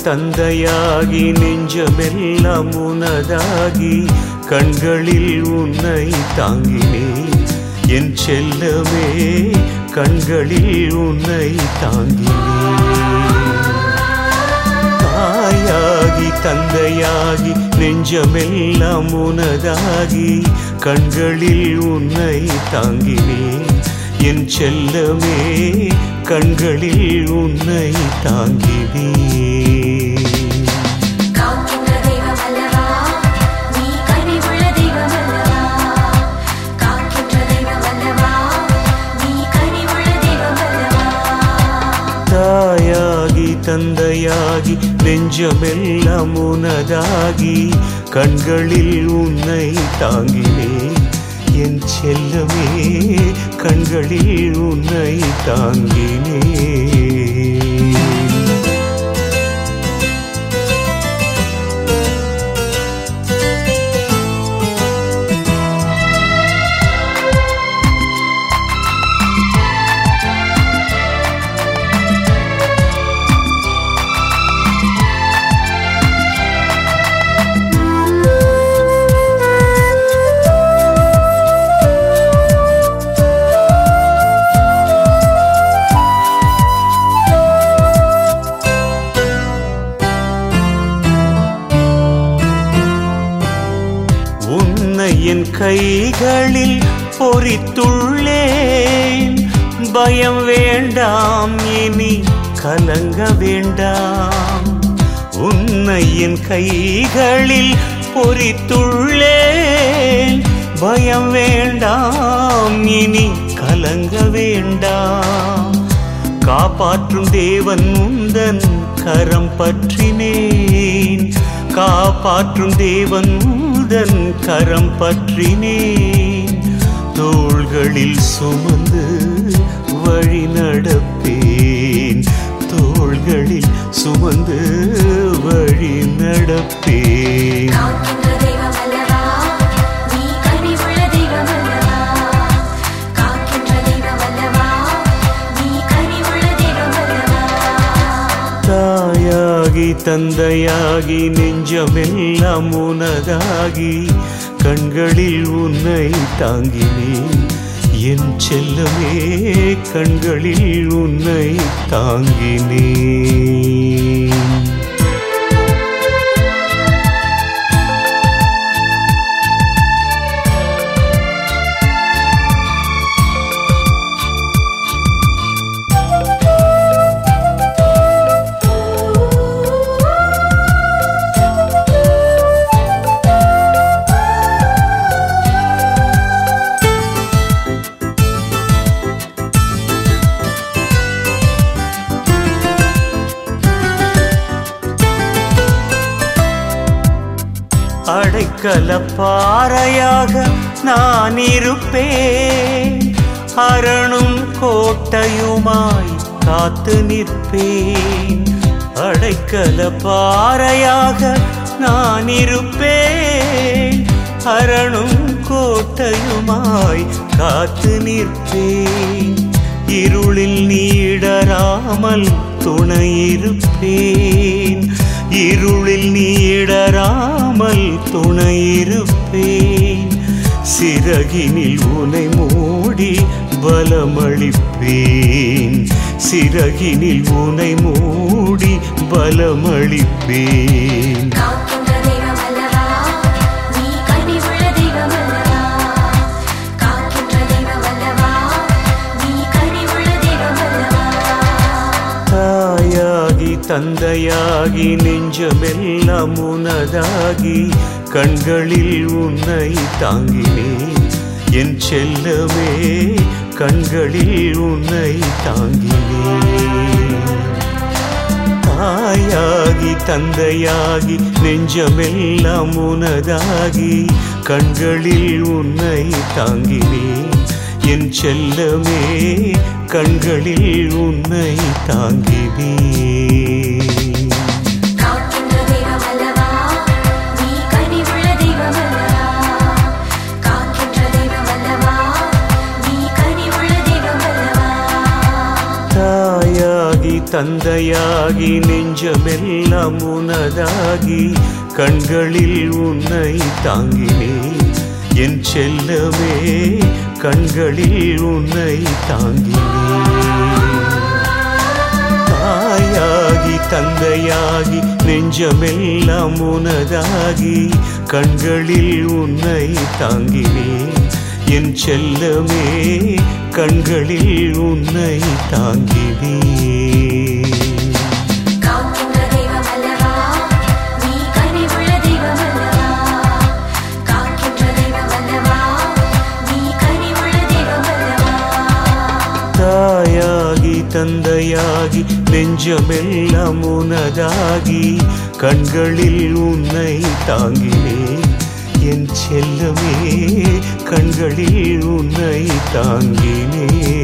தந்தையாகி நெஞ்சமெல்லாம் உனதாகி கண்களில் உன்னை தாங்கினேன் என் செல்லமே கண்களில் உன்னை தாங்கினேன் தாயாகி தந்தையாகி நெஞ்சமெல்லாம் உனதாகி கண்களில் உன்னை தாங்கினேன் என் செல்லமே கண்களில் உன்னை தாங்கினேன் காக்கின்ற தெய்வம் அல்லவா நீ கனிவுள்ள தெய்வம் அல்லவா காக்கின்ற தெய்வம் அல்லவா நீ கனிவுள்ள தெய்வம் அல்லவா தாயாகி தந்தையாகி நெஞ்சமெல்லாம் உனதாகி கண்களில் உன்னை தாங்கினேன் என் செல்லமே கண்களில் உன்னை தாங்கினேன் உன்னை என் கைகளில் பொறித்துள்ளேன் பயம் வேண்டாம் இனி கலங்க வேண்டாம் உன்னை என் கைகளில் பொறித்துள்ளேன் பயம் வேண்டாம் இனி கலங்க வேண்டாம் காப்பாற்றும் தேவன் உந்தன் கரம் பற்றினேன் காப்பாற்றும் தேவன் உந்தன் கரம் பற்றினேன் தோள்களில் சுமந்து வழி நடப்பேன் தோள்களில் சுமந்து வழி நடப்பேன் காக்கின்ற தெய்வம் அல்லவா நீ கனிவுள்ள தெய்வம் அல்லவா காக்கின்ற தெய்வம் அல்லவா நீ கனிவுள்ள தெய்வம் அல்லவா தாயாகி தந்தையாகி நெஞ்சமெல்லாம் உனதாகி கண்களில் உன்னை தாங்கினேன் என் செல்லமே கண்களில் உன்னை தாங்கினேன் அடைக்கல பாறையாக நான் இருப்பேன் அரணும் கோட்டையுமாய் காத்து நிற்பேன் அடைக்கல பாறையாக நான் இருப்பேன் அரணும் கோட்டையுமாய் காத்து நிற்பேன் இருளில் நீடராமல் துணையிருப்பேன் இருளில் நீடராமல் துணையிருப்பேன் சிறகினில் உனை மூடி பலமளிப்பேன் சிறகினில் உனை மூடி பலமளிப்பேன் காக்கின்ற தெய்வம் அல்லவா நீ கனிவுள்ள தெய்வம் அல்லவா காக்கின்ற தெய்வம் அல்லவா நீ கனிவுள்ள தெய்வம் அல்லவா தாயாகி தந்தையாகி நெஞ்சமெல்லாம் உனதாகி கண்களில் உன்னை தாங்கினேன் என் செல்லமே கண்களில் உன்னை தாங்கினேன் தாயாகி தந்தையாகி நெஞ்சமெல்லாம் உனதாகி கண்களில் உன்னை தாங்கினேன் என் செல்லமே கண்களில் உன்னை தாங்கினேன் காக்கின்ற தெய்வம் அல்லவா நீ கனிவுள்ள தெய்வம் அல்லவா காக்கின்ற தெய்வம் அல்லவா நீ கனிவுள்ள தெய்வம் அல்லவா தாயாகி தந்தையாகி நெஞ்சமெல்லாம் உனதாகி கண்களில் உன்னை தாங்கினேன் என் செல்லமே கண்களில் உன்னை தாங்கினேன் தாயாகி தந்தையாகி நெஞ்சமெல்லாம் உனதாகி கண்களில் உன்னை தாங்கினேன் என் செல்லமே கண்களில் உன்னை தாங்கினேன் காக்கின்ற தெய்வம் அல்லவா நீ கனிவுள்ள தெய்வம் அல்லவா காக்கின்ற தெய்வம் அல்லவா நீ கனிவுள்ள தெய்வம் அல்லவா தாயாகி தந்தையாகி நெஞ்சமெல்லாம் உனதாகி கண்களில் உன்னை தாங்கினேன் என் செல்லமே கண்களில் உன்னை தாங்கினேன்